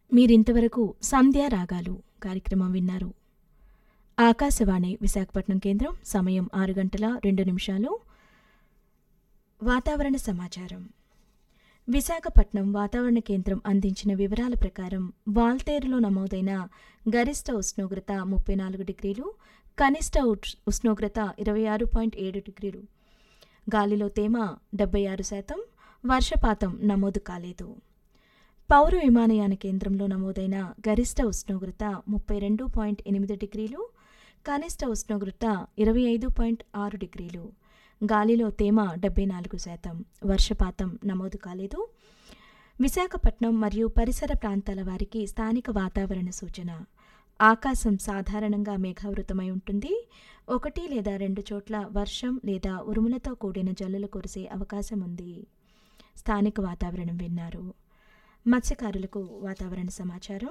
మీరింతవరకు సంధ్యా రాగాలు కార్యక్రమం విన్నారు ఆకాశవాణి విశాఖపట్నం కేంద్రం సమయం ఆరు గంటల రెండు నిమిషాలు వాతావరణ సమాచారం విశాఖపట్నం వాతావరణ కేంద్రం అందించిన వివరాల ప్రకారం వాల్తేరులో నమోదైన గరిష్ట ఉష్ణోగ్రత ముప్పై నాలుగు డిగ్రీలు కనిష్ట ఉష్- ఉష్ణోగ్రత ఇరవై ఆరు పాయింట్ ఏడు డిగ్రీలు గాలిలో తేమ డెబ్బై ఆరు శాతం వర్షపాతం నమోదు కాలేదు పౌర విమానయాన కేంద్రంలో నమోదైన గరిష్ట ఉష్ణోగ్రత ముప్పై రెండు పాయింట్ ఎనిమిది డిగ్రీలు కనిష్ట ఉష్ణోగ్రత ఇరవై ఐదు పాయింట్ ఆరు డిగ్రీలు గాలిలో తేమ డెబ్బై నాలుగు శాతం వర్షపాతం నమోదు కాలేదు విశాఖపట్నం మరియు పరిసర ప్రాంతాల వారికి స్థానిక వాతావరణ సూచన ఆకాశం సాధారణంగా మేఘావృతమై ఉంటుంది ఒకటి లేదా రెండు చోట్ల వర్షం లేదా ఉరుములతో కూడిన జల్లులు కురిసే అవకాశం ఉంది స్థానిక వాతావరణం విన్నారు మత్స్యకారులకు వాతావరణ సమాచారం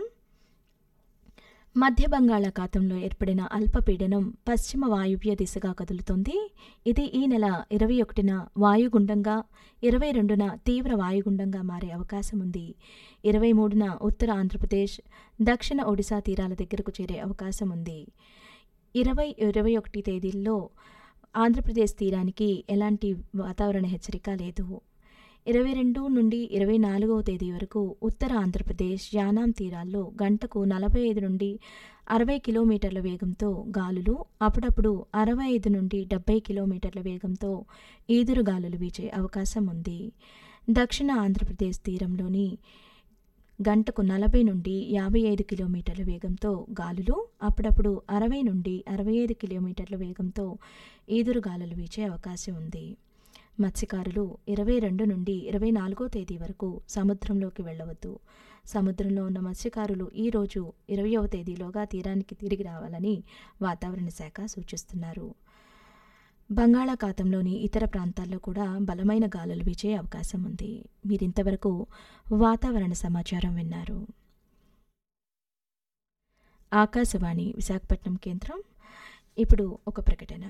మధ్య బంగాళాఖాతంలో ఏర్పడిన అల్పపీడనం పశ్చిమ వాయువ్య దిశగా కదులుతోంది ఇది ఈ నెల ఇరవై ఒకటిన వాయుగుండంగా ఇరవై రెండున తీవ్ర వాయుగుండంగా మారే అవకాశం ఉంది ఇరవై మూడున ఉత్తర ఆంధ్రప్రదేశ్ దక్షిణ ఒడిశా తీరాల దగ్గరకు చేరే అవకాశం ఉంది ఇరవై ఇరవై ఒకటి తేదీల్లో ఆంధ్రప్రదేశ్ తీరానికి ఎలాంటి వాతావరణ హెచ్చరిక లేదు ఇరవై రెండు నుండి ఇరవై నాలుగవ తేదీ వరకు ఉత్తర ఆంధ్రప్రదేశ్ యానాం తీరాల్లో గంటకు నలభై ఐదు నుండి అరవై కిలోమీటర్ల వేగంతో గాలులు అప్పుడప్పుడు అరవై ఐదు నుండి డెబ్బై కిలోమీటర్ల వేగంతో ఈదురు గాలులు వీచే అవకాశం ఉంది దక్షిణ ఆంధ్రప్రదేశ్ తీరంలోని గంటకు నలభై నుండి యాభై ఐదు కిలోమీటర్ల వేగంతో గాలులు అప్పుడప్పుడు అరవై నుండి అరవై ఐదు కిలోమీటర్ల వేగంతో ఈదురు గాలులు వీచే అవకాశం ఉంది మత్స్యకారులు ఇరవై రెండు నుండి ఇరవై నాలుగో తేదీ వరకు సముద్రంలోకి వెళ్ళవద్దు సముద్రంలో ఉన్న మత్స్యకారులు ఈ రోజు ఇరవయవ తేదీలోగా తీరానికి తిరిగి రావాలని వాతావరణ శాఖ సూచిస్తున్నారు బంగాళాఖాతంలోని ఇతర ప్రాంతాల్లో కూడా బలమైన గాలులు వీచే అవకాశం ఉంది మీరింతవరకు వాతావరణ సమాచారం విన్నారు ఆకాశవాణి విశాఖపట్నం కేంద్రం ఇప్పుడు ఒక ప్రకటన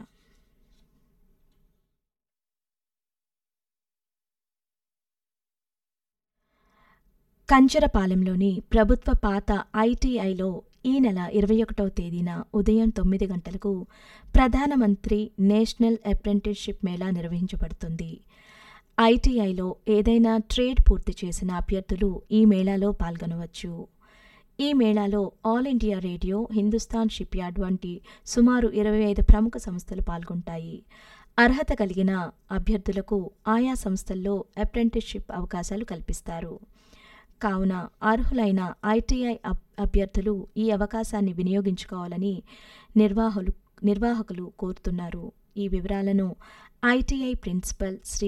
కంచరపాలెంలోని ప్రభుత్వ పాత ఐటీఐలో ఈ నెల ఇరవై ఒకటవ తేదీన ఉదయం తొమ్మిది గంటలకు ప్రధానమంత్రి నేషనల్ అప్రెంటిస్షిప్ మేళా నిర్వహించబడుతుంది ఐటీఐలో ఏదైనా ట్రేడ్ పూర్తి చేసిన అభ్యర్థులు ఈ మేళాలో పాల్గొనవచ్చు ఈ మేళాలో all India radio Hindustan shipyard వంటి సుమారు ఇరవై ఐదు ప్రముఖ సంస్థలు పాల్గొంటాయి అర్హత కలిగిన అభ్యర్థులకు ఆయా సంస్థల్లో అప్రెంటిస్షిప్ అవకాశాలు కల్పిస్తారు కావున అర్హులైన ఐటీఐ అబ్- అభ్యర్థులు ఈ అవకాశాన్ని వినియోగించుకోవాలని నిర్వాహకులు నిర్వాహకులు కోరుతున్నారు ఈ వివరాలను ఐటీఐ ప్రిన్సిపల్ శ్రీ